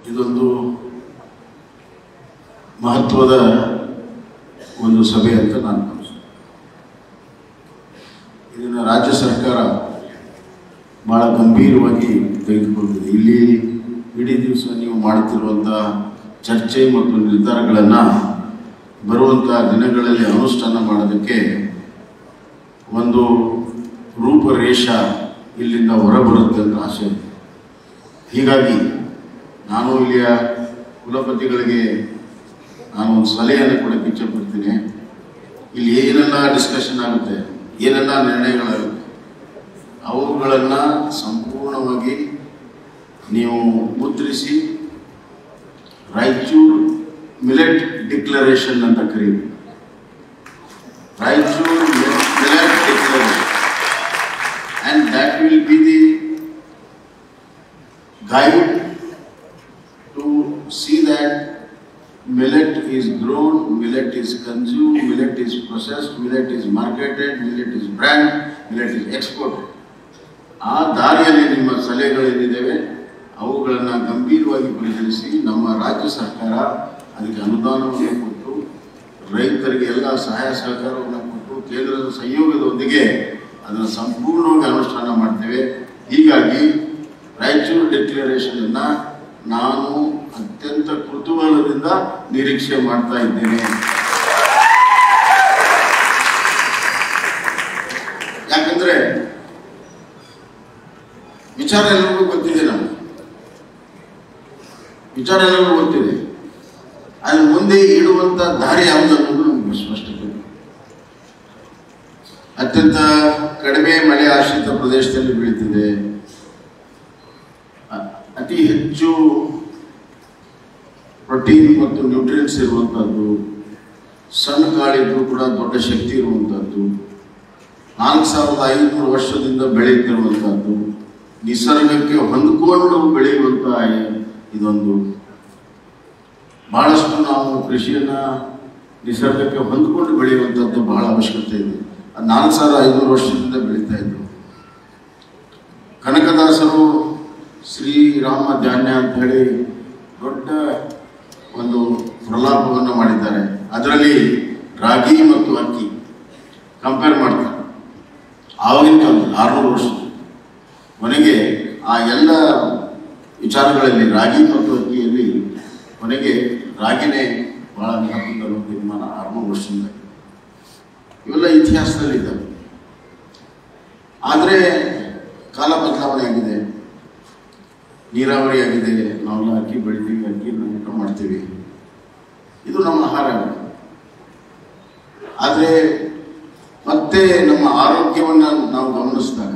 ಇದೊಂದು ಮಹತ್ವದ ಒಂದು ಸಭೆ ಅಂತ ನಾನು ಭಾವಿಸ್ತೇನೆ ಇದನ್ನು ರಾಜ್ಯ ಸರ್ಕಾರ ಭಾಳ ಗಂಭೀರವಾಗಿ ತೆಗೆದುಕೊಂಡಿದೆ ಇಲ್ಲಿ ಇಡೀ ದಿವಸ ನೀವು ಮಾಡುತ್ತಿರುವಂಥ ಚರ್ಚೆ ಮತ್ತು ನಿರ್ಧಾರಗಳನ್ನು ಬರುವಂಥ ದಿನಗಳಲ್ಲಿ ಅನುಷ್ಠಾನ ಮಾಡೋದಕ್ಕೆ ಒಂದು ರೂಪರೇಷ ಇಲ್ಲಿಂದ ಹೊರಬರುತ್ತೆ ಅಂತ ಆಸೆ ಇದೆ ಹೀಗಾಗಿ ನಾನು ಇಲ್ಲಿಯ ಕುಲಪತಿಗಳಿಗೆ ನಾನು ಒಂದು ಸಲಹೆಯನ್ನು ಕೊಡಕ್ಕೆ ಇಚ್ಛೆಪಡ್ತೀನಿ ಇಲ್ಲಿ ಏನೆಲ್ಲ ಡಿಸ್ಕಷನ್ ಆಗುತ್ತೆ ಏನೆಲ್ಲ ನಿರ್ಣಯಗಳಾಗುತ್ತೆ ಅವುಗಳನ್ನು ಸಂಪೂರ್ಣವಾಗಿ ನೀವು ಮುದ್ರಿಸಿ ರಾಯಚೂರು ಮಿಲೆಟ್ ಡಿಕ್ಲರೇಷನ್ ಅಂತ ಕರೀರಿ Raichur millet declaration and that will be the guide to see that millet is grown, millet is consumed, millet is processed, millet is marketed, millet is brand, millet is exported. ಆ ದಾರಿಯಲ್ಲಿ ನಿಮ್ಮ ಸಲಹೆಗಳೇನಿದ್ದಾವೆ ಅವುಗಳನ್ನು ಗಂಭೀರವಾಗಿ ಪರಿಗಣಿಸಿ ನಮ್ಮ ರಾಜ್ಯ ಸರ್ಕಾರ ಅದಕ್ಕೆ ಅನುದಾನವನ್ನು ಕೊಟ್ಟು ರೈತರಿಗೆ ಎಲ್ಲ ಸಹಾಯ ಸಹಕಾರವನ್ನು ಕೊಟ್ಟು ಕೇಂದ್ರದ ಸಂಯೋಗದೊಂದಿಗೆ ಅದನ್ನು ಸಂಪೂರ್ಣವಾಗಿ ಅನುಷ್ಠಾನ ಮಾಡ್ತೇವೆ ಹೀಗಾಗಿ ರಾಯಚೂರು ಡಿಕ್ಲರೇಷನ್ ಅನ್ನ ನಾನು ಅತ್ಯಂತ ಕುತೂಹಲದಿಂದ ನಿರೀಕ್ಷೆ ಮಾಡ್ತಾ ಇದ್ದೇನೆ ಯಾಕಂದ್ರೆ ವಿಚಾರ ಎಲ್ಲರಿಗೂ ಗೊತ್ತಿದೆ ನಮಗೆ ವಿಚಾರ ಎಲ್ಲರಿಗೂ ಗೊತ್ತಿದೆ ಅದ್ರ ಮುಂದೆ ಇಡುವಂತ ದಾರಿ ಯಾವುದು ಅನ್ನೋದು ನಮ್ಗೆ ಸ್ಪಷ್ಟತೆ ಇದೆ. ಅತ್ಯಂತ ಕಡಿಮೆ ಮಳೆ ಆಶ್ರಿತ ಪ್ರದೇಶದಲ್ಲಿ ಬೆಳೀತಿದೆ ಅ- ಅತಿ ಹೆಚ್ಚು ಪ್ರೋಟೀನ್ ಮತ್ತು ನ್ಯೂಟ್ರಿಯೆಂಟ್ಸ್ ಇರುವಂಥದ್ದು ಸಣ್ಣ ಕಾಳಿದ್ರು ಕೂಡ ದೊಡ್ಡ ಶಕ್ತಿ ಇರುವಂಥದ್ದು ನಾಲ್ಕು ಸಾವಿರದ ಐನೂರು ವರ್ಷದಿಂದ ಬೆಳೆಯುತ್ತಿರುವಂಥದ್ದು ನಿಸರ್ಗಕ್ಕೆ ಹೊಂದಿಕೊಂಡು ಬೆಳೆಯುವಂಥ ಇದೊಂದು ಬಹಳಷ್ಟು ನಾವು ಕೃಷಿಯನ್ನ ನಿಸರ್ಗಕ್ಕೆ ಹೊಂದಿಕೊಂಡು ಬೆಳೆಯುವಂಥದ್ದು ಬಹಳ ಅವಶ್ಯಕತೆ ಇದೆ ಅದು ನಾಲ್ಕು ಸಾವಿರದ ಐನೂರು ವರ್ಷದಿಂದ ಬೆಳೀತಾ ಇದ್ರು ಕನಕದಾಸರು ಶ್ರೀರಾಮ ಧಾನ್ಯ ಅಂತ ಹೇಳಿ ದೊಡ್ಡ ಒಂದು ಪ್ರಲಾಪವನ್ನು ಮಾಡಿದ್ದಾರೆ ಅದರಲ್ಲಿ ರಾಗಿ ಮತ್ತು ಅಕ್ಕಿ ಕಂಪೇರ್ ಮಾಡ್ತಾರೆ ಆವಾಗಿನ ಕಾಲದಲ್ಲಿ ಆರುನೂರು ವರ್ಷ ಕೊನೆಗೆ ಆ ಎಲ್ಲ ವಿಚಾರಗಳಲ್ಲಿ ರಾಗಿ ಮತ್ತು ಅಕ್ಕಿಯಲ್ಲಿ ಕೊನೆಗೆ ರಾಗಿನೇ ಬಹಳ ಮಹತ್ವದ ಒಂದು ತೀರ್ಮಾನ ಆರುನೂರು ವರ್ಷದಿಂದ ಇವೆಲ್ಲ ಇತಿಹಾಸದಲ್ಲಿ ಇದ್ದಾವೆ ಆದರೆ ಕಾಲ ಬದಲಾವಣೆ ಆಗಿದೆ ನೀರಾವರಿ ಆಗಿದೆ ನಾವೆಲ್ಲ ಅಕ್ಕಿ ಬೆಳಿತೀವಿ ಅಕ್ಕಿ ಊಟ ಮಾಡ್ತೀವಿ ಇದು ನಮ್ಮ ಆಹಾರ ಆದರೆ ಮತ್ತೆ ನಮ್ಮ ಆರೋಗ್ಯವನ್ನು ನಾವು ಗಮನಿಸಿದಾಗ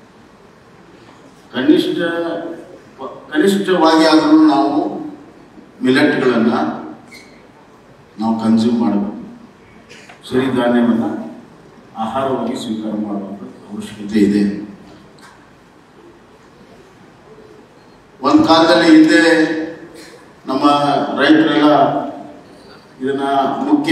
ಕನಿಷ್ಠ ಕನಿಷ್ಠವಾಗಿ ಆದರೂ ನಾವು ಮಿಲೆಟ್ಗಳನ್ನು ನಾವು ಕನ್ಸ್ಯೂಮ್ ಮಾಡಬೇಕು ಸಿರಿಧಾನ್ಯವನ್ನು ಆಹಾರವಾಗಿ ಸ್ವೀಕಾರ ಮಾಡುವಂಥ ಅವಶ್ಯಕತೆ ಇದೆ ಒಂದು ಕಾಲದಲ್ಲಿ ಹಿಂದೆ ನಮ್ಮ ರೈತರೆಲ್ಲ ಇದನ್ನ ಮುಖ್ಯ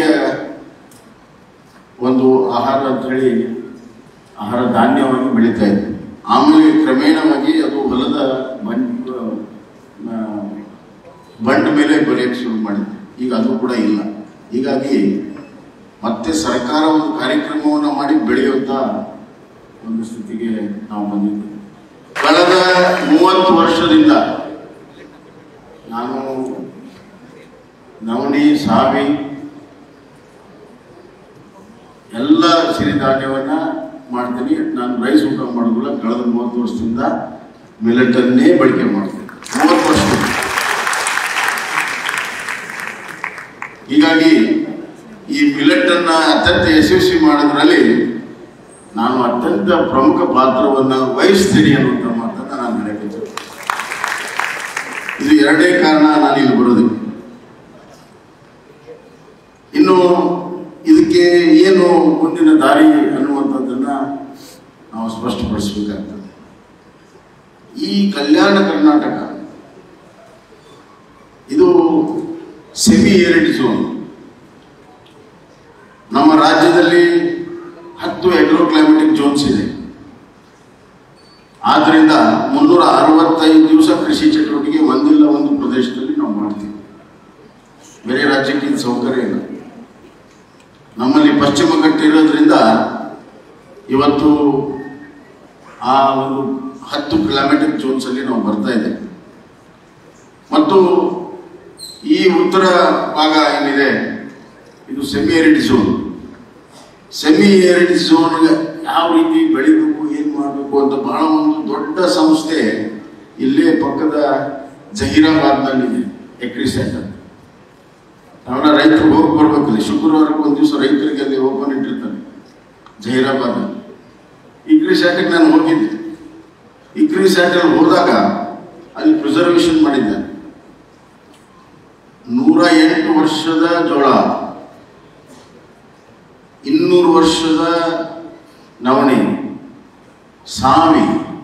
ಒಂದು ಆಹಾರ ಅಂತ ಹೇಳಿ ಆಹಾರ ಧಾನ್ಯವಾಗಿ ಬೆಳೀತಾ ಇದ್ರು ಆಮೇಲೆ ಕ್ರಮೇಣವಾಗಿ ಅದು ಹೊಲದ ಬಂಡ್ ಆ, ಬಂಡ್ ಮೇಲೆ ಬೆಳೆಯಕ್ಕೆ ಶುರು ಮಾಡಿದೆ ಈಗ ಅದು ಕೂಡ ಇಲ್ಲ ಹೀಗಾಗಿ ಮತ್ತೆ ಸರ್ಕಾರ ಒಂದು ಕಾರ್ಯಕ್ರಮವನ್ನು ಮಾಡಿ ಬೆಳೆಯುವಂತ ಒಂದು ಸ್ಥಿತಿಗೆ ನಾವು ಬಂದಿದ್ದೇವೆ ಕಳೆದ ಮೂವತ್ತು ವರ್ಷದಿಂದ ನಾನು ನವಣಿ ಸಾವಿ ಎಲ್ಲ ಸಿರಿಧಾನ್ಯವನ್ನ ಮಾಡ್ತೀನಿ ನಾನು ರೈಸ್ ಊಟ ಮಾಡೋದಿಲ್ಲ ಕಳೆದ ಮೂವತ್ತು ವರ್ಷದಿಂದ ಮಿಲೆಟ್ ಅನ್ನೇ ಬಳಕೆ ಮಾಡ್ತೀನಿ ಮೂವತ್ತು ವರ್ಷದಿಂದ ಹೀಗಾಗಿ ಈ ಮಿಲೆಟ್ ಅನ್ನ ಅತ್ಯಂತ ಯಶಸ್ವಿ ಮಾಡೋದ್ರಲ್ಲಿ ನಾನು ಅತ್ಯಂತ ಪ್ರಮುಖ ಪಾತ್ರವನ್ನ ವಹಿಸ್ತೀನಿ ಅನ್ನುವಂಥ ಮಾತನ್ನ ನಾನು ಹೇಳಬೇಕು ಇದು ಎರಡೇ ಕಾರಣ ನಾನು ಇಲ್ಲಿ ಬರೋದಕ್ಕೆ ಇನ್ನು ಇದಕ್ಕೆ ಏನು ಮುಂದಿನ ದಾರಿ ಅನ್ನುವಂಥದ್ದನ್ನ ನಾವು ಸ್ಪಷ್ಟಪಡಿಸಬೇಕಾಗ್ತದೆ ಈ ಕಲ್ಯಾಣ ಕರ್ನಾಟಕ ಇದು ಸೆಮಿ ಏರಿಡ್ ಝೋನ್ ನಮ್ಮ ರಾಜ್ಯದಲ್ಲಿ ಹತ್ತು ಎಗ್ರೋ ಕ್ಲೈಮೆಟಿಕ್ ಝೋನ್ಸ್ ಇದೆ ಆದ್ರಿಂದ ಮುನ್ನೂರ ಅರವತ್ತೈದು ದಿವಸ ಕೃಷಿ ಚಟುವಟಿಕೆ ಒಂದಿಲ್ಲ ಒಂದು ಪ್ರದೇಶದಲ್ಲಿ ರೈಲಿನ ಸೌಕರ್ಯ ಇಲ್ಲ ನಮ್ಮಲ್ಲಿ ಪಶ್ಚಿಮ ಘಟ್ಟ ಇರೋದ್ರಿಂದ ಇವತ್ತು ಆ ಒಂದು ಹತ್ತು ಕಿಲೋಮೀಟರ್ ಜೋನ್ಸಲ್ಲಿ ನಾವು ಬರ್ತಾ ಇದ್ದೇವೆ ಮತ್ತು ಈ ಉತ್ತರ ಭಾಗ ಏನಿದೆ ಇದು semi arid zone semi arid zone ಯಾವ ರೀತಿ ಬೆಳಿಬೇಕು ಏನು ಮಾಡಬೇಕು ಅಂತ ಬಹಳ ಒಂದು ದೊಡ್ಡ ಸಂಸ್ಥೆ ಇಲ್ಲೇ ಪಕ್ಕದ ಜಹೀರಾಬಾದ್ನಲ್ಲಿದೆ ಎಕ್ರಿ ಸೆಂಟರ್ ನಾವೆಲ್ಲ ರೈತರು ಹೋಗಿ ಬರ್ಬೇಕು ಇಲ್ಲಿ ಶುಕ್ರವಾರಕ್ಕೆ ಒಂದು ದಿವಸ ರೈತರಿಗೆ ಅಲ್ಲಿ ಓಪನ್ ಇಟ್ಟಿರ್ತಾರೆ ಜಹೀರಾಬಾದ್ ಇಕ್ರಿ ಸ್ಯಾಟಿಗೆ ನಾನು ಹೋಗಿದ್ದೆ ಇಕ್ರಿ ಸ್ಯಾಟಲ್ಲಿ ಹೋದಾಗ ಅಲ್ಲಿ ಪ್ರಿಸರ್ವೇಷನ್ ಮಾಡಿದ್ದೆ ನೂರ ಎಂಟು ವರ್ಷದ ಜೋಳ ಇನ್ನೂರು ವರ್ಷದ ನವಣೆ ಸಾವಿ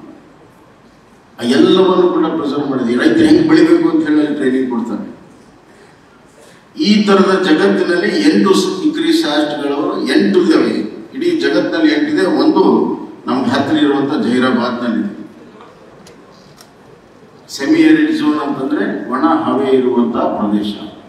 ಆ ಎಲ್ಲವನ್ನು ಕೂಡ ಪ್ರಿಸರ್ವ್ ಮಾಡಿದೆ ರೈತರು ಹೆಂಗೆ ಬೆಳಿಬೇಕು ಅಂತ ಹೇಳಿ ಟ್ರೈನಿಂಗ್ ಕೊಡ್ತಾರೆ ಈ ತರದ ಜಗತ್ತಿನಲ್ಲಿ ಎಂಟು ಇಕ್ರಿ ಶಾಸ್ಟ್ಗಳು ಎಂಟು ಇದಾವೆ ಇಡೀ ಜಗತ್ತಿನಲ್ಲಿ ಎಂಟಿದೆ ಒಂದು ನಮ್ಗೆ ಹತ್ತಿರ ಇರುವಂತ ಜೈರಾಬಾದ್ನಲ್ಲಿದೆ ಸೆಮಿ ಏರಿಡ್ ಝೋನ್ ಅಂತಂದ್ರೆ ಒಣ ಹವೆ ಇರುವಂತ ಪ್ರದೇಶ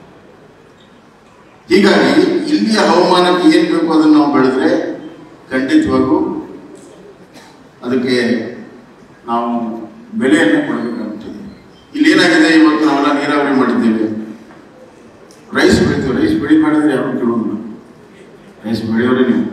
ಹೀಗಾಗಿ ಇಲ್ಲಿಯ ಹವಾಮಾನಕ್ಕೆ ಏನ್ ಬೇಕು ಅದನ್ನು ನಾವು ಬೆಳೆದ್ರೆ ಖಂಡಿತವಾಗೂ ಅದಕ್ಕೆ ನಾವು ಬೆಲೆಯನ್ನು ಕೊಡಬೇಕಾಗ್ತದೆ ಇಲ್ಲಿ ಏನಾಗಿದೆ ಇವತ್ತು ನಾವೆಲ್ಲ ನೀರಾವರಿ ಮಾಡಿದ್ದೇವೆ ರೈಸ್ ಬೆಳಿತೀವಿ ರೈಸ್ ಬೆಳಿ ಮಾಡಿದ್ರೆ ಯಾರು ಕೇಳೋದಿಲ್ಲ ರೈಸ್ ಬೆಳೆಯೋರೇ ನೀವು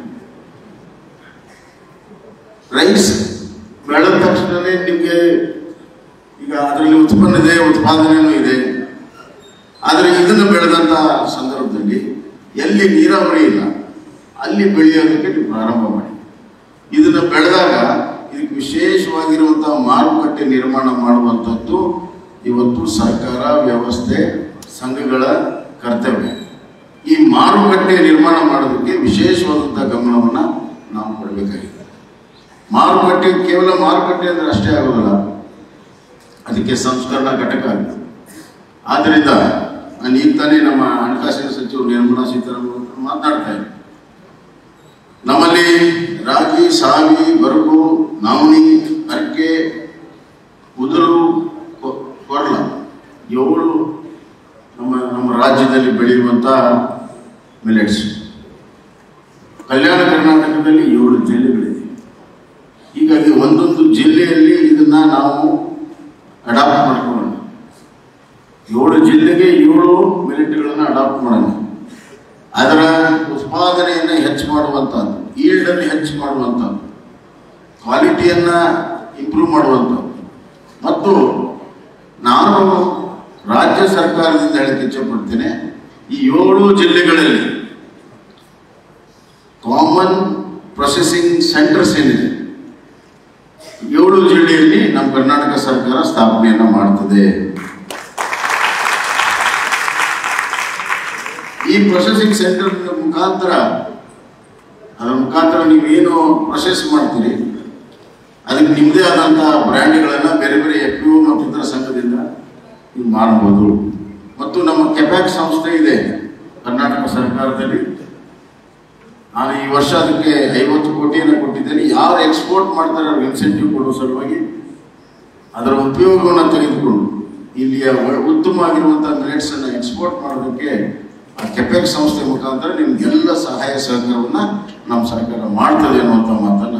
ರೈಸ್ ಬೆಳೆದ ತಕ್ಷಣನೇ ನಿಮಗೆ ಈಗ ಅದರಲ್ಲಿ ಉತ್ಪನ್ನ ಇದೆ ಉತ್ಪಾದನೆಯೂ ಇದೆ ಆದರೆ ಇದನ್ನು ಬೆಳೆದಂಥ ಸಂದರ್ಭದಲ್ಲಿ ಎಲ್ಲಿ ನೀರಾವರಿ ಇಲ್ಲ ಅಲ್ಲಿ ಬೆಳೆಯೋದಕ್ಕೆ ನೀವು ಪ್ರಾರಂಭ ಮಾಡಿ ಇದನ್ನು ಬೆಳೆದಾಗ ಇದಕ್ಕೆ ವಿಶೇಷವಾಗಿರುವಂಥ ಮಾರುಕಟ್ಟೆ ನಿರ್ಮಾಣ ಮಾಡುವಂಥದ್ದು ಇವತ್ತು ಸರ್ಕಾರ ವ್ಯವಸ್ಥೆ ಸಂಘಗಳ ಕರ್ತವ್ಯ ಈ ಮಾರುಕಟ್ಟೆ ನಿರ್ಮಾಣ ಮಾಡೋದಕ್ಕೆ ವಿಶೇಷವಾದಂಥ ಗಮನವನ್ನು ನಾವು ಕೊಡಬೇಕಾಗಿದೆ ಮಾರುಕಟ್ಟೆ ಕೇವಲ ಮಾರುಕಟ್ಟೆ ಅಂದರೆ ಅಷ್ಟೇ ಆಗೋದಿಲ್ಲ ಅದಕ್ಕೆ ಸಂಸ್ಕರಣಾ ಘಟಕ ಆಗುತ್ತೆ ಆದ್ದರಿಂದ ನಾನು ಈಗ ತಾನೇ ನಮ್ಮ ಹಣಕಾಸಿನ ಸಚಿವರು ನಿರ್ಮಲಾ ಸೀತಾರಾಮನ್ ಹತ್ರ ಮಾತನಾಡ್ತಾ ಇದ್ದೆ ನಮ್ಮಲ್ಲಿ ರಾಗಿ ಸಾವಿ ಬರಗು ನವಣಿ ಅರ್ಕೆ ಉದುರು ಕೊ- ಕೊರ್ಲ ಏಳು ನಮ್ಮ ನಮ್ಮ ರಾಜ್ಯದಲ್ಲಿ ಬೆಳೆಯುವಂಥ ಮಿಲೆಟ್ಸ್ ಕಲ್ಯಾಣ ಕರ್ನಾಟಕದಲ್ಲಿ ಏಳು ಜಿಲ್ಲೆಗಳಿದೆ ಹೀಗಾಗಿ ಒಂದೊಂದು ಜಿಲ್ಲೆಯಲ್ಲಿ ಇದನ್ನ ನಾವು ಅಡಾಪ್ಟ್ ಮಾಡ್ಕೊಳ್ಳೋಣ ಏಳು ಜಿಲ್ಲೆಗೆ ಏಳು ಮಿಲಿಟ್ಗಳನ್ನು ಅಡಾಪ್ಟ್ ಮಾಡೋಣ ಅದರ ಉತ್ಪಾದನೆಯನ್ನು ಹೆಚ್ಚು ಮಾಡುವಂಥದ್ದು ಈಲ್ಡನ್ನು ಹೆಚ್ಚು ಮಾಡುವಂಥದ್ದು ಕ್ವಾಲಿಟಿಯನ್ನು ಇಂಪ್ರೂವ್ ಮಾಡುವಂಥದ್ದು ಮತ್ತು ನಾನು ರಾಜ್ಯ ಸರ್ಕಾರದಿಂದ ಹೇಳಕ್ಕೆ ಇಚ್ಛಪಡ್ತೇನೆ ಈ ಏಳು ಜಿಲ್ಲೆಗಳಲ್ಲಿ ಕಾಮನ್ ಪ್ರೊಸೆಸಿಂಗ್ ಸೆಂಟರ್ಸ್ ಏನಿದೆ ಏಳು ಜಿಲ್ಲೆಯಲ್ಲಿ ನಮ್ಮ ಕರ್ನಾಟಕ ಸರ್ಕಾರ ಸ್ಥಾಪನೆಯನ್ನು ಮಾಡ್ತದೆ ಈ ಪ್ರೊಸೆಸಿಂಗ್ ಸೆಂಟರ್ ಮುಖಾಂತರ ಅದರ ಮುಖಾಂತರ ನೀವೇನು ಪ್ರೊಸೆಸ್ ಮಾಡ್ತೀರಿ ಅದಕ್ಕೆ ನಿಮ್ಮದೇ ಆದಂಥ ಬ್ರ್ಯಾಂಡ್ಗಳನ್ನು ಬೇರೆ ಬೇರೆ ಎಫ್ ಪಿ ಮತ್ತು ಇತರ ಸಂಘದಿಂದ ನೀವು ಮಾಡಬಹುದು ಮತ್ತು ನಮ್ಮ ಕೆಪ್ಯಾಕ್ ಸಂಸ್ಥೆ ಇದೆ ಕರ್ನಾಟಕ ಸರ್ಕಾರದಲ್ಲಿ ನಾನು ಈ ವರ್ಷ ಅದಕ್ಕೆ ಐವತ್ತು ಕೋಟಿಯನ್ನು ಕೊಟ್ಟಿದ್ದೇನೆ ಯಾರು ಎಕ್ಸ್ಪೋರ್ಟ್ ಮಾಡ್ತಾರೆ ಅವ್ರಿಗೆ ಇನ್ಸೆಂಟಿವ್ ಕೊಡೋ ಸಲುವಾಗಿ ಅದರ ಉಪಯೋಗವನ್ನು ತೆಗೆದುಕೊಂಡು ಇಲ್ಲಿಯ ಒ- ಉತ್ತಮವಾಗಿರುವಂಥ ಮಿಲೆಟ್ಸ್ ಅನ್ನು ಎಕ್ಸ್ಪೋರ್ಟ್ ಮಾಡೋದಕ್ಕೆ ಆ ಕೆಪೆಕ್ ಸಂಸ್ಥೆ ಮುಖಾಂತರ ನಿಮ್ಗೆಲ್ಲ ಸಹಾಯ ಸಹಕಾರವನ್ನು ನಮ್ಮ ಸರ್ಕಾರ ಮಾಡ್ತದೆ ಅನ್ನುವಂಥ ಮಾತನ್ನು